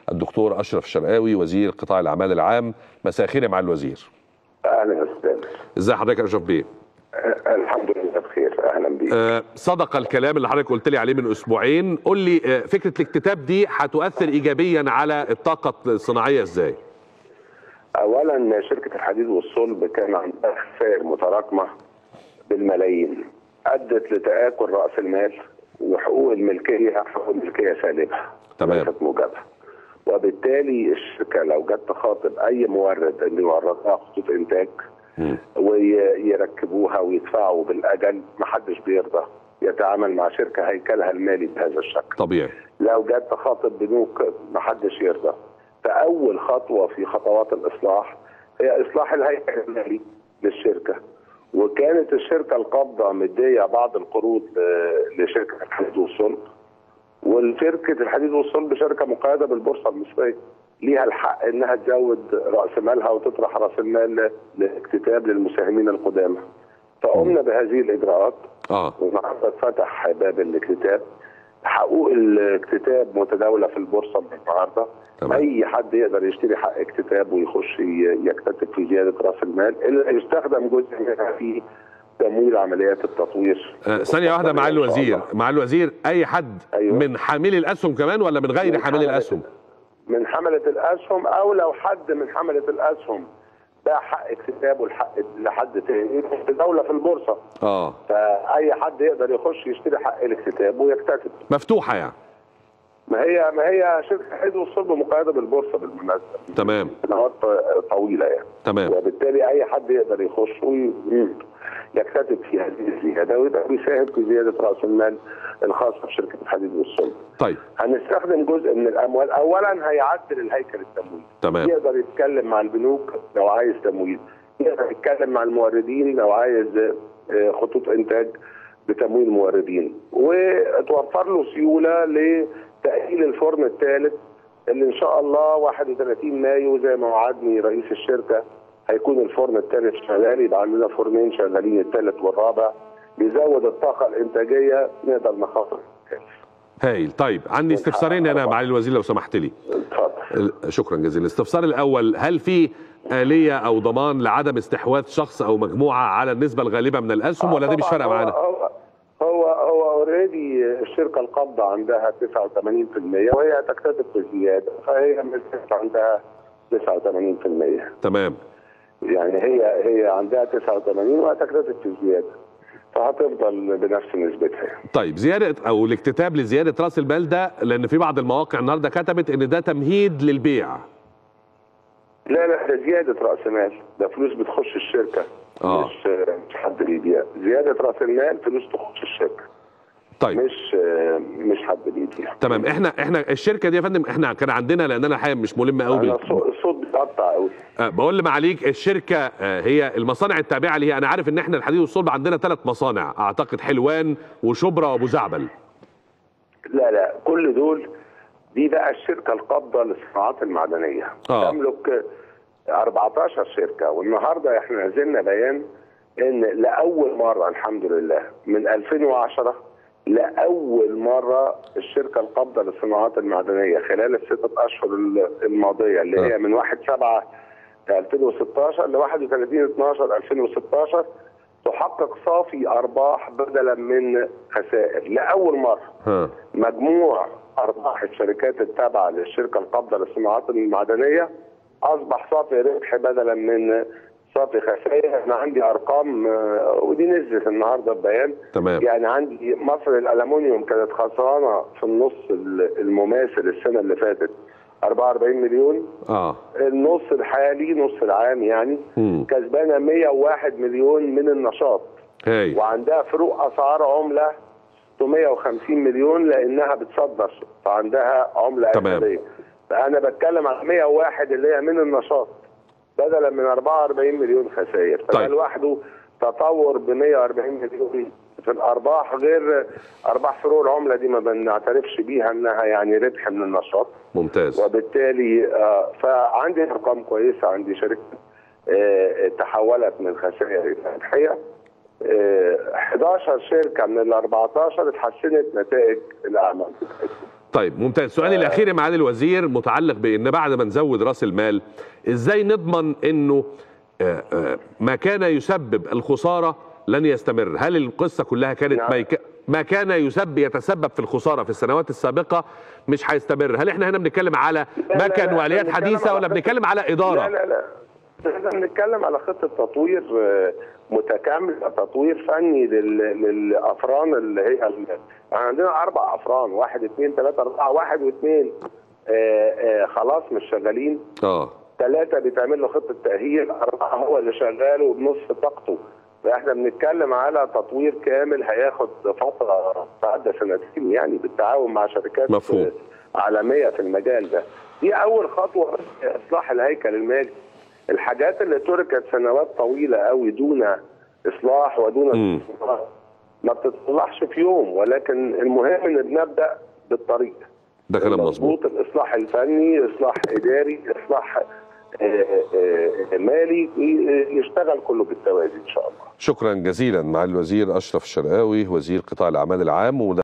الدكتور اشرف شرقاوي وزير قطاع الاعمال العام مساء الخير يا معالي الوزير اهلا يا استاذ ازي حضرتك يا اشرف بيه أه الحمد لله بخير اهلا بيك أه صدق الكلام اللي حضرتك قلت لي عليه من اسبوعين قول لي أه فكره الاكتتاب دي هتؤثر ايجابيا على الطاقه الصناعيه ازاي اولا شركه الحديد والصلب كان عندها خسائر متراكمه بالملايين ادت لتاكل راس المال وحقوق الملكيه حقوق الملكيه سالبه تمام. ليست موجبه وبالتالي الشركه لو جت تخاطب اي مورد اللي يوردها خطوط انتاج مم. ويركبوها ويدفعوا بالاجل محدش بيرضى يتعامل مع شركه هيكلها المالي بهذا الشكل طبيعي لو جت تخاطب بنوك محدش يرضى فاول خطوه في خطوات الاصلاح هي اصلاح الهيكل المالي للشركه وكانت الشركه القابضه مديه بعض القروض ل- لشركه الحديد والصلب والشركه الحديد والصلب شركه مقيده بالبورصه المصريه ليها الحق انها تزود راس مالها وتطرح راس المال لاكتتاب للمساهمين القدامى فقمنا بهذه الاجراءات اه والنهارده اتفتح باب الاكتتاب حقوق الاكتتاب متداوله في البورصه من النهارده تمام. اي حد يقدر يشتري حق اكتتاب ويخش ي- يكتتب في زياده راس المال الا يستخدم جزء منها في تمويل عمليات التطوير آه، ثانيه واحده مع إن شاء الوزير الله. مع الوزير اي حد أيوة. من حاملي الاسهم كمان ولا من غير من حاملي حملة- الاسهم من حمله الاسهم او لو حد من حمله الاسهم باع حق اكتتابه لحق لحد تاني متداوله في البورصه اه فاي حد يقدر يخش يشتري حق الاكتتاب ويكتتب مفتوحه يعني ما هي ما هي شركه حديد والصلب مقيده بالبورصه بالمناسبه تمام سنوات طويله يعني تمام وبالتالي اي حد يقدر يخش ويكتتب في هذه الزياده ويبقى بيساهم في زياده راس المال الخاصه بشركه الحديد والصلب. طيب هنستخدم جزء من الاموال، اولا هيعدل الهيكل التمويل. تمام يقدر يتكلم مع البنوك لو عايز تمويل، يقدر يتكلم مع الموردين لو عايز آه، خطوط انتاج بتمويل موردين، وتوفر له سيوله لتاهيل الفرن الثالث اللي ان شاء الله 31 مايو زي ما وعدني رئيس الشركه هيكون الفرن الثالث شغال يبقى عندنا فرنين شغالين الثالث والرابع بيزود الطاقه الانتاجيه نقدر نخفض هايل طيب عندي استفسارين انا معالي الوزير لو سمحت لي اتفضل ال- شكرا جزيلا الاستفسار الاول هل في آلية أو ضمان لعدم استحواذ شخص أو مجموعة على النسبة الغالبة من الأسهم ولا دي مش طبعاً فارقة هو- معانا؟ هو هو هو اوريدي الشركه القابضه عندها 89% وهي تكتسب في الزياده فهي مسكت عندها 89% تمام يعني هي هي عندها 89 وهتكتسب في الزياده فهتفضل بنفس نسبتها يعني. طيب زيادة أو الاكتتاب لزيادة رأس المال ده لأن في بعض المواقع النهاردة كتبت إن ده تمهيد للبيع لا لا ده زياده راس مال ده فلوس بتخش الشركه آه. مش مش حد بيبيع زياده راس المال فلوس تخش الشركه طيب مش مش حد بيبيع تمام احنا احنا الشركه دي يا فندم احنا كان عندنا لان انا الحقيقه مش ملم قوي انا بال... الصوت الصوت بيقطع قوي أه بقول لمعاليك الشركه آه، هي المصانع التابعه ليها انا عارف ان احنا الحديد والصلب عندنا ثلاث مصانع اعتقد حلوان وشبرا وابو زعبل لا لا كل دول دي بقى الشركه القابضه للصناعات المعدنيه آه. تملك 14 شركه والنهارده احنا نزلنا بيان ان لاول مره الحمد لله من 2010 لاول مره الشركه القابضه للصناعات المعدنيه خلال الستة اشهر الماضيه اللي هي من 1 7 2016 ل 31 12 2016 تحقق صافي ارباح بدلا من خسائر لاول مره ها مجموع ارباح الشركات التابعه للشركه القابضه للصناعات المعدنيه اصبح صافي ربح بدلا من صافي خسائر انا عندي ارقام آه، ودي نزلت النهارده ببيان تمام يعني عندي مصر الالومنيوم كانت خسرانه في النص المماثل السنه اللي فاتت 44 مليون اه النص الحالي نص العام يعني مم. كسبانه 101 مليون من النشاط هاي وعندها فروق اسعار عمله 650 مليون لانها بتصدر فعندها عمله تمام. اجنبيه فانا بتكلم عن 101 اللي هي من النشاط بدلا من 44 مليون خسائر فده طيب. لوحده تطور ب 140 مليون في الارباح غير ارباح فروق العمله دي ما بنعترفش بيها انها يعني ربح من النشاط ممتاز وبالتالي آه، فعندي ارقام كويسه عندي شركه آه، تحولت من خسائر الى ربحيه آه، 11 شركه من ال 14 اتحسنت نتائج الاعمال بتاعتهم طيب ممتاز سؤالي الاخير يا معالي الوزير متعلق بان بعد ما نزود راس المال ازاي نضمن انه آه، آه، ما كان يسبب الخساره لن يستمر هل القصه كلها كانت نعم. ما, يك... ما كان يسبب يتسبب في الخساره في السنوات السابقه مش هيستمر هل احنا هنا بنتكلم على لا، مكن لا، واليات بنتكلم حديثه على ولا خطة- بنتكلم على اداره لا لا لا احنا بنتكلم على خطه تطوير آه، متكامله تطوير فني لل- للافران اللي هي ال- عندنا اربع افران واحد اثنين ثلاثه اربعه واحد واثنين آه، آه، خلاص مش شغالين اه ثلاثه بيتعمل له خطه تاهيل اربعه هو اللي شغال وبنص طاقته فاحنا بنتكلم على تطوير كامل هياخد فتره تعدى سنتين يعني بالتعاون مع شركات مفهوم. آه، عالميه في المجال ده دي اول خطوه بس اصلاح الهيكل المالي الحاجات اللي تركت سنوات طويله قوي دون اصلاح ودون مم. استثمار ما بتتصلحش في يوم ولكن المهم ان بنبدا بالطريق ده كلام مظبوط الاصلاح الفني اصلاح اداري اصلاح آه، آه، مالي ي- يشتغل كله بالتوازي ان شاء الله شكرا جزيلا معالي الوزير اشرف الشرقاوي وزير قطاع الاعمال العام